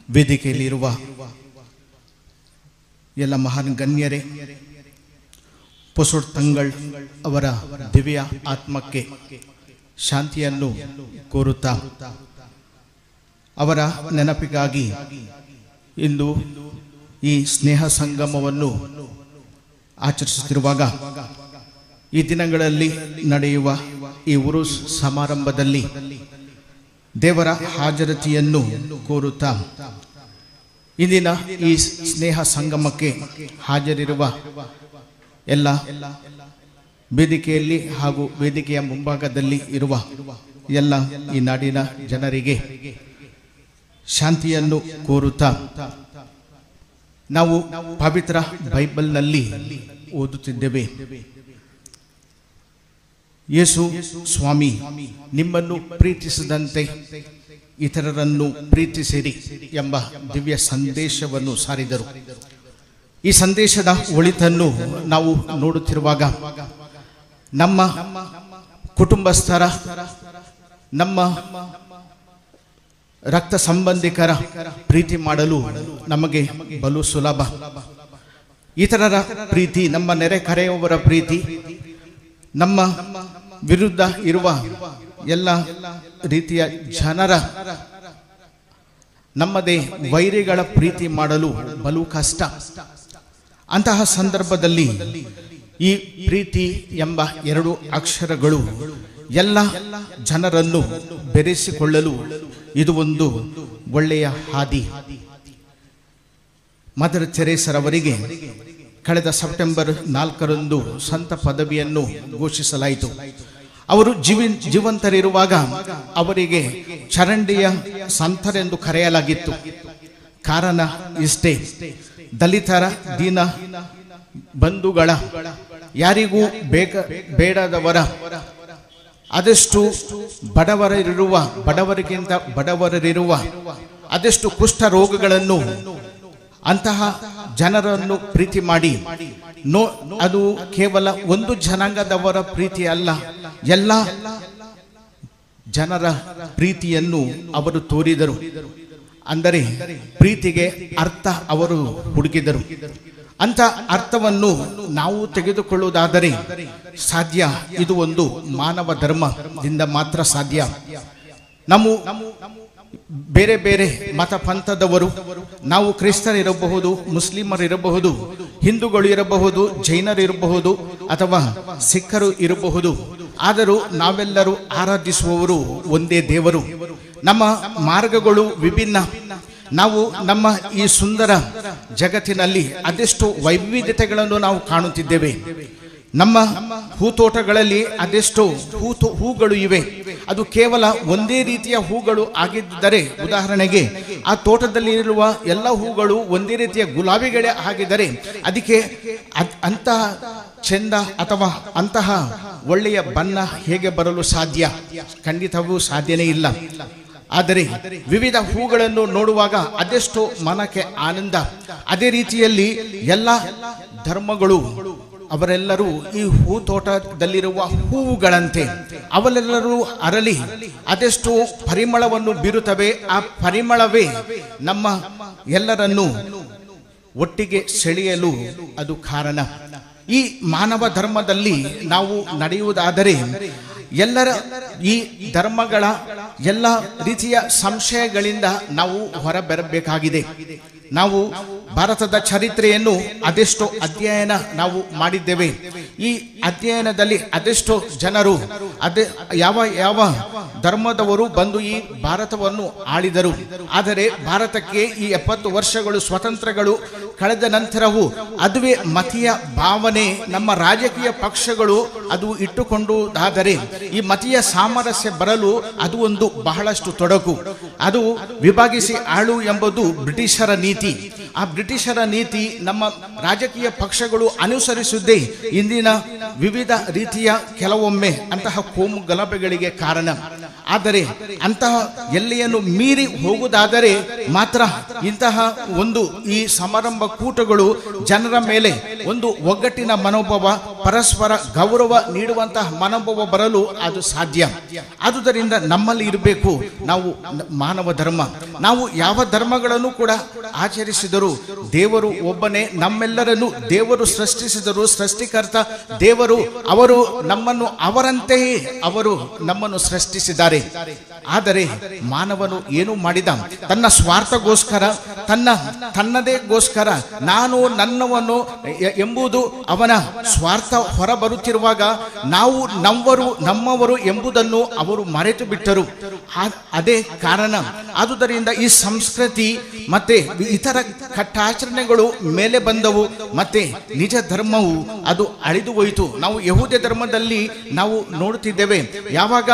ವೇದಿಕೆಯಲ್ಲಿರುವ ಎಲ್ಲ ಮಹಾನ್ ಗಣ್ಯರೇ ಪೊಸೊಡ್ ತಂಗಳ್ ಅವರ ದಿವ್ಯ ಆತ್ಮಕ್ಕೆ ಶಾಂತಿಯನ್ನು ಕೋರುತ್ತಾ ಅವರ ನೆನಪಿಗಾಗಿ ಇಂದು ಈ ಸ್ನೇಹ ಸಂಗಮವನ್ನು ಆಚರಿಸುತ್ತಿರುವಾಗ ಈ ದಿನಗಳಲ್ಲಿ ನಡೆಯುವ ಈ ಉರುಸ್ ಸಮಾರಂಭದಲ್ಲಿ ದೇವರ ಹಾಜರತಿಯನ್ನು ಕೋರುತ್ತಾ ಇಂದಿನ ಈ ಸ್ನೇಹ ಸಂಗಮಕ್ಕೆ ಹಾಜರಿರುವ ಎಲ್ಲ ವೇದಿಕೆಯಲ್ಲಿ ಹಾಗೂ ವೇದಿಕೆಯ ಮುಂಭಾಗದಲ್ಲಿ ಇರುವ ಎಲ್ಲ ಈ ನಾಡಿನ ಜನರಿಗೆ ಶಾಂತಿಯನ್ನು ಕೋರುತ್ತಾ ನಾವು ಪವಿತ್ರ ಬೈಬಲ್ನಲ್ಲಿ ಓದುತ್ತಿದ್ದೇವೆ ಯೇಸು ಸ್ವಾಮಿ ನಿಮ್ಮನ್ನು ಪ್ರೀತಿಸಿದಂತೆ ಇತರರನ್ನು ಪ್ರೀತಿಸಿರಿ ಎಂಬ ದಿವ್ಯ ಸಂದೇಶವನ್ನು ಸಾರಿದರು ಈ ಸಂದೇಶದ ಒಳಿತನ್ನು ನಾವು ನೋಡುತ್ತಿರುವಾಗ ನಮ್ಮ ಕುಟುಂಬಸ್ಥರ ನಮ್ಮ ರಕ್ತ ಸಂಬಂಧಿಕರ ಪ್ರೀತಿ ಮಾಡಲು ನಮಗೆ ಬಲು ಸುಲಭ ಇತರರ ಪ್ರೀತಿ ನಮ್ಮ ನೆರೆ ಕರೆಯುವವರ ಪ್ರೀತಿ ನಮ್ಮ ವಿರುದ್ಧ ಇರುವ ಎಲ್ಲ ರೀತಿಯ ಜನರ ನಮ್ಮದೇ ವೈರಿಗಳ ಪ್ರೀತಿ ಮಾಡಲು ಬಲು ಕಷ್ಟ ಅಂತಹ ಸಂದರ್ಭದಲ್ಲಿ ಈ ಪ್ರೀತಿ ಎಂಬ ಎರಡು ಅಕ್ಷರಗಳು ಎಲ್ಲ ಜನರನ್ನು ಬೆರೆಸಿಕೊಳ್ಳಲು ಇದು ಒಂದು ಒಳ್ಳೆಯ ಹಾದಿ ಮದರ್ ತೆರೇಸರವರಿಗೆ ಕಳೆದ ಸೆಪ್ಟೆಂಬರ್ ನಾಲ್ಕರಂದು ಸಂತ ಪದವಿಯನ್ನು ಘೋಷಿಸಲಾಯಿತು ಅವರು ಜೀವಿ ಜೀವಂತರಿರುವಾಗ ಅವರಿಗೆ ಚರಂಡಿಯ ಸಂತರೆಂದು ಕರೆಯಲಾಗಿತ್ತು ಕಾರಣ ಇಷ್ಟೇ ದಲಿತರ ದೀನ ಬಂಧುಗಳ ಯಾರಿಗೂ ಬೇಕ ಬೇಡದವರ ಅದೆಷ್ಟು ಬಡವರರಿರುವ ಬಡವರಿಗಿಂತ ಬಡವರರಿರುವ ಅದೆಷ್ಟು ಕುಷ್ಠ ರೋಗಗಳನ್ನು ಅಂತಹ ಜನರನ್ನು ಪ್ರೀತಿ ಮಾಡಿ ನೋ ಅದು ಕೇವಲ ಒಂದು ಜನಾಂಗದವರ ಪ್ರೀತಿ ಅಲ್ಲ ಎಲ್ಲ ಜನರ ಪ್ರೀತಿಯನ್ನು ಅವರು ತೋರಿದರು ಅಂದರೆ ಪ್ರೀತಿಗೆ ಅರ್ಥ ಅವರು ಹುಡುಕಿದರು ಅಂತ ಅರ್ಥವನ್ನು ನಾವು ತೆಗೆದುಕೊಳ್ಳುವುದಾದರೆ ಸಾಧ್ಯ ಇದು ಒಂದು ಮಾನವ ಧರ್ಮದಿಂದ ಮಾತ್ರ ಸಾಧ್ಯ ನಮ್ಮ ಬೇರೆ ಬೇರೆ ಮತ ಪಂಥದವರು ನಾವು ಕ್ರೈಸ್ತರಿರಬಹುದು ಮುಸ್ಲಿಮರಿರಬಹುದು ಹಿಂದೂಗಳು ಇರಬಹುದು ಜೈನರಿರಬಹುದು ಅಥವಾ ಸಿಖ್ಖರು ಇರಬಹುದು ಆದರೂ ನಾವೆಲ್ಲರೂ ಆರಾಧಿಸುವವರು ಒಂದೇ ದೇವರು ನಮ್ಮ ಮಾರ್ಗಗಳು ವಿಭಿನ್ನ ನಾವು ನಮ್ಮ ಈ ಸುಂದರ ಜಗತ್ತಿನಲ್ಲಿ ಅದೆಷ್ಟು ವೈವಿಧ್ಯತೆಗಳನ್ನು ನಾವು ಕಾಣುತ್ತಿದ್ದೇವೆ ನಮ್ಮ ಹೂತೋಟಗಳಲ್ಲಿ ಅದೆಷ್ಟು ಹೂ ಹೂಗಳು ಇವೆ ಅದು ಕೇವಲ ಒಂದೇ ರೀತಿಯ ಹೂಗಳು ಆಗಿದ್ದರೆ ಉದಾಹರಣೆಗೆ ಆ ತೋಟದಲ್ಲಿ ಇರುವ ಎಲ್ಲ ಹೂಗಳು ಒಂದೇ ರೀತಿಯ ಗುಲಾಬಿಗಳೇ ಆಗಿದ್ದರೆ ಅದಕ್ಕೆ ಅದ್- ಅಂತಹ ಚೆಂದ ಅಥವಾ ಅಂತಹ ಒಳ್ಳೆಯ ಬಣ್ಣ ಹೇಗೆ ಬರಲು ಸಾಧ್ಯ ಖಂಡಿತವೂ ಸಾಧ್ಯನೇ ಇಲ್ಲ ಆದರೆ ವಿವಿಧ ಹೂಗಳನ್ನು ನೋಡುವಾಗ ಅದೆಷ್ಟು ಮನಕ್ಕೆ ಆನಂದ ಅದೇ ರೀತಿಯಲ್ಲಿ ಎಲ್ಲ ಧರ್ಮಗಳು ಅವರೆಲ್ಲರೂ ಈ ಹೂ ತೋಟದಲ್ಲಿರುವ ಹೂವುಗಳಂತೆ ಅವರೆಲ್ಲರೂ ಅರಳಿ ಅದೆಷ್ಟು ಪರಿಮಳವನ್ನು ಬೀರುತ್ತವೆ ಆ ಪರಿಮಳವೇ ನಮ್ಮ ಎಲ್ಲರನ್ನು ಒಟ್ಟಿಗೆ ಸೆಳೆಯಲು ಅದು ಕಾರಣ ಈ ಮಾನವ ಧರ್ಮದಲ್ಲಿ ನಾವು ನಡೆಯುವುದಾದರೆ ಎಲ್ಲರ ಈ ಧರ್ಮಗಳ ಎಲ್ಲ ರೀತಿಯ ಸಂಶಯಗಳಿಂದ ನಾವು ಹೊರಬರಬೇಕಾಗಿದೆ ನಾವು ಭಾರತದ ಚರಿತ್ರೆಯನ್ನು ಅದೆಷ್ಟೋ ಅಧ್ಯಯನ ನಾವು ಮಾಡಿದ್ದೇವೆ ಈ ಅಧ್ಯಯನದಲ್ಲಿ ಅದೆಷ್ಟೋ ಜನರು ಅದೇ ಯಾವ ಯಾವ ಧರ್ಮದವರು ಬಂದು ಈ ಭಾರತವನ್ನು ಆಳಿದರು ಆದರೆ ಭಾರತಕ್ಕೆ ಈ ಎಪ್ಪತ್ತು ವರ್ಷಗಳು ಸ್ವತಂತ್ರಗಳು ಕಳೆದ ನಂತರವೂ ಅದುವೇ ಮತೀಯ ಭಾವನೆ ನಮ್ಮ ರಾಜಕೀಯ ಪಕ್ಷಗಳು ಅದು ಇಟ್ಟುಕೊಂಡುದಾದರೆ ಈ ಮತೀಯ ಸಾಮರಸ್ಯ ಬರಲು ಅದು ಒಂದು ಬಹಳಷ್ಟು ತೊಡಕು ಅದು ವಿಭಾಗಿಸಿ ಆಳು ಎಂಬುದು ಬ್ರಿಟಿಷರ ನೀತಿ ಆ ಬ್ರಿಟಿಷರ ನೀತಿ ನಮ್ಮ ರಾಜಕೀಯ ಪಕ್ಷಗಳು ಅನುಸರಿಸುವುದೇ ಇಂದಿನ ವಿವಿಧ ರೀತಿಯ ಕೆಲವೊಮ್ಮೆ ಅಂತಹ ಕೋಮು ಗಲಭೆಗಳಿಗೆ ಕಾರಣ ಆದರೆ ಅಂತಹ ಎಲ್ಲೆಯನ್ನು ಮೀರಿ ಹೋಗುವುದಾದರೆ ಮಾತ್ರ ಇಂತಹ ಒಂದು ಈ ಸಮಾರಂಭ ಕೂಟಗಳು ಜನರ ಮೇಲೆ ಒಂದು ಒಗ್ಗಟ್ಟಿನ ಮನೋಭಾವ ಪರಸ್ಪರ ಗೌರವ ನೀಡುವಂತಹ ಮನೋಭಾವ ಬರಲು ಅದು ಸಾಧ್ಯ ಆದುದರಿಂದ ನಮ್ಮಲ್ಲಿ ಇರಬೇಕು ನಾವು ನ- ಮಾನವ ಧರ್ಮ ನಾವು ಯಾವ ಧರ್ಮಗಳನ್ನು ಕೂಡ ಆಚರಿಸಿದರು ದೇವರು ಒಬ್ಬನೇ ನಮ್ಮೆಲ್ಲರನ್ನು ದೇವರು ಸೃಷ್ಟಿಸಿದರು ಸೃಷ್ಟಿಕರ್ತ ದೇವರು ಅವರು ನಮ್ಮನ್ನು ಅವರಂತೆಯೇ ಅವರು ನಮ್ಮನ್ನು ಸೃಷ್ಟಿಸಿದ್ದಾರೆ ಆದರೆ ಮಾನವನು ಏನು ಮಾಡಿದ ತನ್ನ ಸ್ವಾರ್ಥಗೋಸ್ಕರ ತನ್ನ ತನ್ನದೇಗೋಸ್ಕರ ನಾನು ನನ್ನವನ್ನು ಎ- ಎಂಬುದು ಅವನ ಸ್ವಾರ್ಥ ಹೊರಬರುತ್ತಿರುವಾಗ ನಾವು ನಮ್ಮವರು ನಮ್ಮವರು ಎಂಬುದನ್ನು ಅವರು ಮರೆತು ಬಿಟ್ಟರು ಆ- ಅದೇ ಕಾರಣ ಆದುದರಿಂದ ಈ ಸಂಸ್ಕೃತಿ ಮತ್ತೆ ಇತರ ಕಟ್ಟಾಚರಣೆಗಳು ಮೇಲೆ ಬಂದವು ಮತ್ತೆ ನಿಜ ಧರ್ಮವು ಅದು ಅಳಿದು ಹೋಯಿತು ನಾವು ಯಹೂದ ಧರ್ಮದಲ್ಲಿ ನಾವು ನೋಡುತ್ತಿದ್ದೇವೆ ಯಾವಾಗ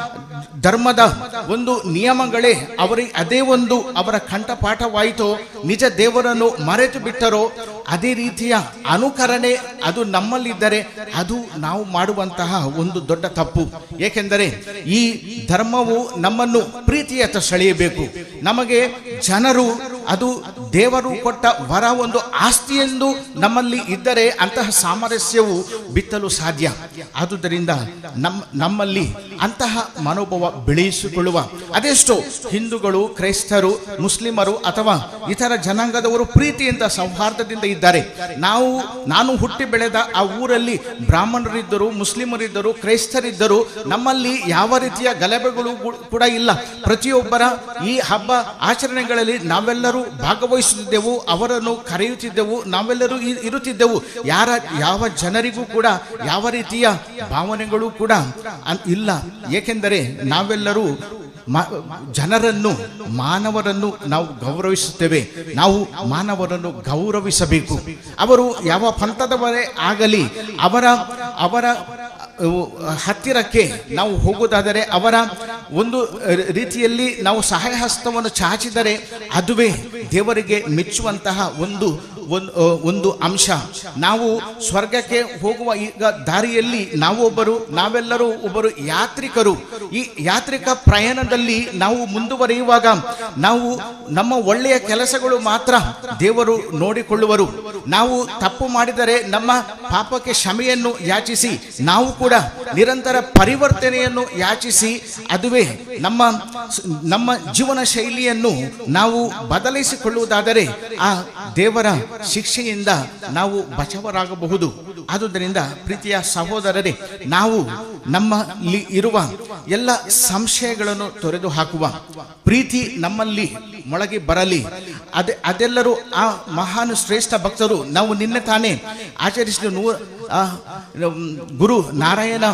ಧರ್ಮದ ಒಂದು ನಿಯಮಗಳೇ ಅವರಿಗೆ ಅದೇ ಒಂದು ಅವರ ಕಂಠಪಾಠವಾಯಿತೋ ನಿಜ ದೇವರನ್ನು ಮರೆತು ಬಿಟ್ಟರೋ ಅದೇ ರೀತಿಯ ಅನುಕರಣೆ ಅದು ನಮ್ಮಲ್ಲಿದ್ದರೆ ಅದು ನಾವು ಮಾಡುವಂತಹ ಒಂದು ದೊಡ್ಡ ತಪ್ಪು ಏಕೆಂದರೆ ಈ ಧರ್ಮವು ನಮ್ಮನ್ನು ಪ್ರೀತಿಯತ್ತ ಸೆಳೆಯಬೇಕು ನಮಗೆ ಜನರು ಅದು ದೇವರು ಕೊಟ್ಟ ವರ ಒಂದು ಆಸ್ತಿ ಎಂದು ನಮ್ಮಲ್ಲಿ ಇದ್ದರೆ ಅಂತಹ ಸಾಮರಸ್ಯವು ಬಿತ್ತಲು ಸಾಧ್ಯ ಆದುದರಿಂದ ನಮ್ಮ ನಮ್ಮಲ್ಲಿ ಅಂತಹ ಮನೋಭಾವ ಬೆಳೆಸಿಕೊಳ್ಳುವ ಅದೆಷ್ಟೋ ಹಿಂದೂಗಳು ಕ್ರೈಸ್ತರು ಮುಸ್ಲಿಮರು ಅಥವಾ ಇತರ ಜನಾಂಗದವರು ಪ್ರೀತಿಯಿಂದ ಸೌಹಾರ್ದದಿಂದ ಇದ್ದಾರೆ ನಾವು ನಾನು ಹುಟ್ಟಿ ಬೆಳೆದ ಆ ಊರಲ್ಲಿ ಬ್ರಾಹ್ಮಣರಿದ್ದರು ಮುಸ್ಲಿಮರಿದ್ದರು ಕ್ರೈಸ್ತರಿದ್ದರು ನಮ್ಮಲ್ಲಿ ಯಾವ ರೀತಿಯ ಗಲಭೆಗಳು ಗು- ಕೂಡ ಇಲ್ಲ ಪ್ರತಿಯೊಬ್ಬರ ಈ ಹಬ್ಬ ಆಚರಣೆಗಳಲ್ಲಿ ನಾವೆಲ್ಲರೂ ಭಾಗವಹಿಸುತ್ತಿದ್ದೆವು ಅವರನ್ನು ಕರೆಯುತ್ತಿದ್ದೆವು ನಾವೆಲ್ಲರೂ ಇ- ಇರುತ್ತಿದ್ದೆವು ಯಾರ ಯಾವ ಜನರಿಗೂ ಕೂಡ ಯಾವ ರೀತಿಯ ಭಾವನೆಗಳು ಕೂಡ ಅನ್- ಇಲ್ಲ ಏಕೆಂದರೆ ನಾವೆಲ್ಲರೂ ಮ- ಜನರನ್ನು ಮಾನವರನ್ನು ನಾವು ಗೌರವಿಸುತ್ತೇವೆ ನಾವು ಮಾನವರನ್ನು ಗೌರವಿಸಬೇಕು ಅವರು ಯಾವ ಪಂಥದವರೇ ಆಗಲಿ ಅವರ ಅವರ ಅಹ್, ಹತ್ತಿರಕ್ಕೆ ನಾವು ಹೋಗುವುದಾದರೆ ಅವರ ಒಂದು ರೀತಿಯಲ್ಲಿ ನಾವು ಸಹಾಯ ಹಸ್ತವನ್ನು ಚಾಚಿದರೆ ಅದುವೇ ದೇವರಿಗೆ ಮೆಚ್ಚುವಂತಹ ಒಂದು ಒಂದು ಅಹ್, ಒಂದು ಅಂಶ ನಾವು ಸ್ವರ್ಗಕ್ಕೆ ಹೋಗುವ ಈಗ ದಾರಿಯಲ್ಲಿ ನಾವು ಒಬ್ಬರು ನಾವೆಲ್ಲರೂ ಒಬ್ಬರು ಯಾತ್ರಿಕರು ಈ ಯಾತ್ರಿಕ ಪ್ರಯಾಣದಲ್ಲಿ ನಾವು ಮುಂದುವರಿಯುವಾಗ ನಾವು ನಮ್ಮ ಒಳ್ಳೆಯ ಕೆಲಸಗಳು ಮಾತ್ರ ದೇವರು ನೋಡಿಕೊಳ್ಳುವರು ನಾವು ತಪ್ಪು ಮಾಡಿದರೆ ನಮ್ಮ ಪಾಪಕ್ಕೆ ಕ್ಷಮೆಯನ್ನು ಯಾಚಿಸಿ ನಾವು ಕೂಡ ನಿರಂತರ ಪರಿವರ್ತನೆಯನ್ನು ಯಾಚಿಸಿ ಅದುವೇ ನಮ್ಮ ನಮ್ಮ ಜೀವನ ಶೈಲಿಯನ್ನು ನಾವು ಬದಲಿಸಿಕೊಳ್ಳುವುದಾದರೆ ಆ ದೇವರ ಶಿಕ್ಷೆಯಿಂದ ನಾವು ಬಚವರಾಗಬಹುದು ಆದುದರಿಂದ ಪ್ರೀತಿಯ ಸಹೋದರರೇ ನಾವು ನಮ್ಮಲ್ಲಿ ಇರುವ ಎಲ್ಲ ಸಂಶಯಗಳನ್ನು ತೊರೆದು ಹಾಕುವ ಪ್ರೀತಿ ನಮ್ಮಲ್ಲಿ ಮೊಳಗಿ ಬರಲಿ ಅದೇ ಅದೆಲ್ಲರೂ ಆ ಮಹಾನ್ ಶ್ರೇಷ್ಠ ಭಕ್ತರು ನಾವು ನಿನ್ನೆ ತಾನೇ ಆಚರಿಸಿದ ನೂ ಆ, ಉಮ್, ಗುರು ನಾರಾಯಣ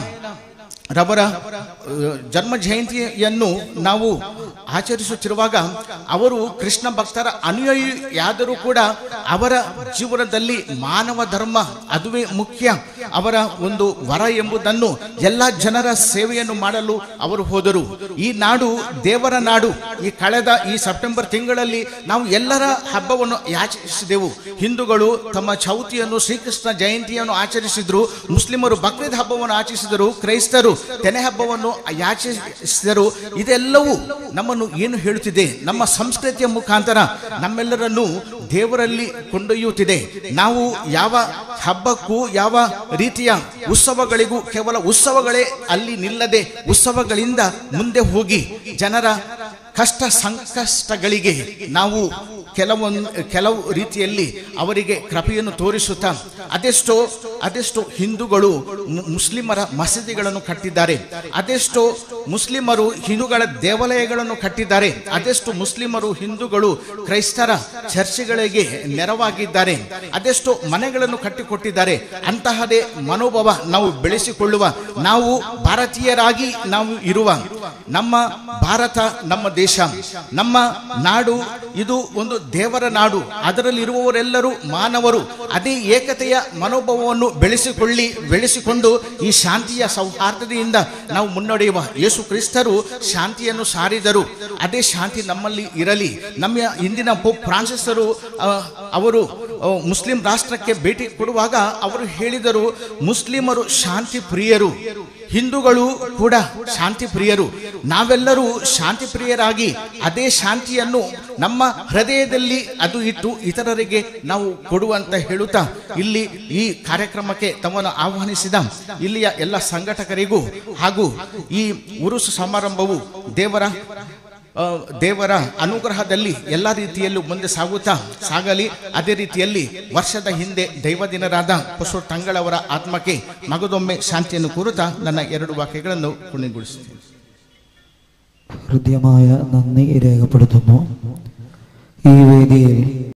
ರವರ ಅಹ್, ಜನ್ಮ ಜಯಂತಿಯನ್ನು ನಾವು ಆಚರಿಸುತ್ತಿರುವಾಗ ಅವರು ಕೃಷ್ಣ ಭಕ್ತರ ಅನುಯಾಯಿಯಾದರೂ ಕೂಡ ಅವರ ಜೀವನದಲ್ಲಿ ಮಾನವ ಧರ್ಮ ಅದುವೇ ಮುಖ್ಯ ಅವರ ಒಂದು ವರ ಎಂಬುದನ್ನು ಎಲ್ಲ ಜನರ ಸೇವೆಯನ್ನು ಮಾಡಲು ಅವರು ಹೋದರು ಈ ನಾಡು ದೇವರ ನಾಡು ಈ ಕಳೆದ ಈ ಸೆಪ್ಟೆಂಬರ್ ತಿಂಗಳಲ್ಲಿ ನಾವು ಎಲ್ಲರ ಹಬ್ಬವನ್ನು ಯಾಚಿಸಿದೆವು ಹಿಂದೂಗಳು ತಮ್ಮ ಚೌತಿಯನ್ನು ಶ್ರೀಕೃಷ್ಣ ಜಯಂತಿಯನ್ನು ಆಚರಿಸಿದ್ರು ಮುಸ್ಲಿಮರು ಬಕ್ರೀದ್ ಹಬ್ಬವನ್ನು ಆಚರಿಸಿದರು ಕ್ರೈಸ್ತರು ತೆನೆ ಹಬ್ಬವನ್ನು ಯಾಚಿಸಿದರು ಇದೆಲ್ಲವೂ ನಮ್ಮನ್ನು ಏನು ಹೇಳುತ್ತಿದೆ ನಮ್ಮ ಸಂಸ್ಕೃತಿಯ ಮುಖಾಂತರ ನಮ್ಮೆಲ್ಲರನ್ನು ದೇವರಲ್ಲಿ ಕೊಂಡೊಯ್ಯುತ್ತಿದೆ ನಾವು ಯಾವ ಹಬ್ಬಕ್ಕೂ ಯಾವ ರೀತಿಯ ಉತ್ಸವಗಳಿಗೂ ಕೇವಲ ಉತ್ಸವಗಳೇ ಅಲ್ಲಿ ನಿಲ್ಲದೆ ಉತ್ಸವಗಳಿಂದ ಮುಂದೆ ಹೋಗಿ ಜನರ ಕಷ್ಟ ಸಂಕಷ್ಟಗಳಿಗೆ ನಾವು ಕೆಲವೊಂದು ಕೆಲವು ರೀತಿಯಲ್ಲಿ ಅವರಿಗೆ ಕೃಪೆಯನ್ನು ತೋರಿಸುತ್ತಾ ಅದೆಷ್ಟೋ ಅದೆಷ್ಟೋ ಹಿಂದೂಗಳು ಮು- ಮುಸ್ಲಿಮರ ಮಸೀದಿಗಳನ್ನು ಕಟ್ಟಿದ್ದಾರೆ ಅದೆಷ್ಟೋ ಮುಸ್ಲಿಮರು ಹಿಂದೂಗಳ ದೇವಾಲಯಗಳನ್ನು ಕಟ್ಟಿದ್ದಾರೆ ಅದೆಷ್ಟು ಮುಸ್ಲಿಮರು ಹಿಂದೂಗಳು ಕ್ರೈಸ್ತರ ಚರ್ಚ್ಗಳಿಗೆ ನೆರವಾಗಿದ್ದಾರೆ ಅದೆಷ್ಟೋ ಮನೆಗಳನ್ನು ಕಟ್ಟಿಕೊಟ್ಟಿದ್ದಾರೆ ಅಂತಹದೇ ಮನೋಭಾವ ನಾವು ಬೆಳೆಸಿಕೊಳ್ಳುವ ನಾವು ಭಾರತೀಯರಾಗಿ ನಾವು ಇರುವ ನಮ್ಮ ಭಾರತ ನಮ್ಮ ದೇಶ ನಮ್ಮ ನಾಡು ಇದು ಒಂದು ದೇವರ ನಾಡು ಅದರಲ್ಲಿ ಇರುವವರೆಲ್ಲರೂ ಮಾನವರು ಅದೇ ಏಕತೆಯ ಮನೋಭಾವವನ್ನು ಬೆಳೆಸಿಕೊಳ್ಳಿ ಬೆಳೆಸಿಕೊಂಡು ಈ ಶಾಂತಿಯ ಸೌಹಾರ್ದತೆಯಿಂದ ನಾವು ಮುನ್ನಡೆಯುವ ಯೇಸು ಕ್ರಿಸ್ತರು ಶಾಂತಿಯನ್ನು ಸಾರಿದರು ಅದೇ ಶಾಂತಿ ನಮ್ಮಲ್ಲಿ ಇರಲಿ ನಮ್ಮ ಇಂದಿನ ಪೋಪ್ ಫ್ರಾನ್ಸಿಸರು ಆ, ಅವರು ಆ, ಮುಸ್ಲಿಂ ರಾಷ್ಟ್ರಕ್ಕೆ ಭೇಟಿ ಕೊಡುವಾಗ ಅವರು ಹೇಳಿದರು ಮುಸ್ಲಿಮರು ಶಾಂತಿ ಪ್ರಿಯರು ಹಿಂದೂಗಳು ಕೂಡ ಶಾಂತಿ ಪ್ರಿಯರು ನಾವೆಲ್ಲರೂ ಶಾಂತಿ ಪ್ರಿಯರಾಗಿ ಅದೇ ಶಾಂತಿಯನ್ನು ನಮ್ಮ ಹೃದಯದಲ್ಲಿ ಅದು ಇಟ್ಟು ಇತರರಿಗೆ ನಾವು ಕೊಡುವಂತ ಹೇಳುತ್ತಾ ಇಲ್ಲಿ ಈ ಕಾರ್ಯಕ್ರಮಕ್ಕೆ ತಮ್ಮನ್ನು ಆಹ್ವಾನಿಸಿದ ಇಲ್ಲಿಯ ಎಲ್ಲ ಸಂಘಟಕರಿಗೂ ಹಾಗೂ ಈ ಉರುಸು ಸಮಾರಂಭವು ದೇವರ ಆ, ದೇವರ ಅನುಗ್ರಹದಲ್ಲಿ ಎಲ್ಲ ರೀತಿಯಲ್ಲೂ ಮುಂದೆ ಸಾಗುತ್ತಾ ಸಾಗಲಿ ಅದೇ ರೀತಿಯಲ್ಲಿ ವರ್ಷದ ಹಿಂದೆ ದೈವದಿನರಾದ ಪಶು ತಂಗಳವರ ಆತ್ಮಕ್ಕೆ ಮಗದೊಮ್ಮೆ ಶಾಂತಿಯನ್ನು ಕೋರುತ್ತಾ ನನ್ನ ಎರಡು ವಾಕ್ಯಗಳನ್ನು ಪುಣ್ಯಗೊಳಿಸುತ್ತೇನೆ ഹൃദ്യമായ നന്ദി രേഖപ്പെടുത്തുന്നു ഈ വേദിയിൽ